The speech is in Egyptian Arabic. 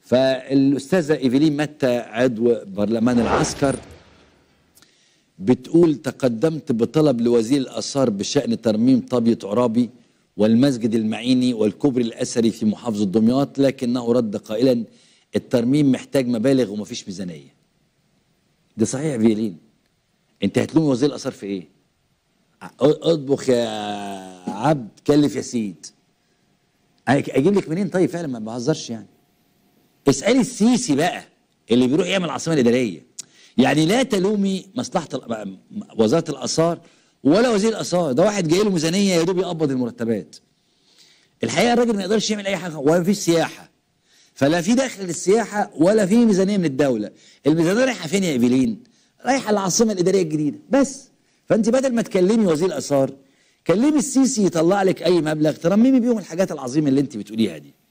فالاستاذه ايفلين متى عضو برلمان العسكر بتقول تقدمت بطلب لوزير الاثار بشان ترميم طابيه عرابي والمسجد المعيني والكوبري الاثري في محافظه دمياط لكنه رد قائلا الترميم محتاج مبالغ ومفيش ميزانيه ده صحيح يا فيلين انت هتلوم وزير الاثار في ايه اطبخ يا عبد كلف يا سيد اجيب لك منين طيب فعلا ما بهزرش يعني اسالي السيسي بقى اللي بيروح يعمل العاصمه الاداريه يعني لا تلومي مصلحه ال- وزاره الاثار ولا وزير الاثار ده واحد جاي له ميزانيه يا دوب يقبض المرتبات الحقيقه الراجل ما يقدرش يعمل اي حاجه ولا فيش سياحه فلا في دخل للسياحه ولا في ميزانيه من الدوله الميزانيه رايحه فين يا ايفلين رايحه العاصمه الاداريه الجديده بس فانت بدل ما تكلمي وزير الاثار كلمي السيسي يطلع لك اي مبلغ ترممي بيهم الحاجات العظيمه اللي انت بتقوليها دي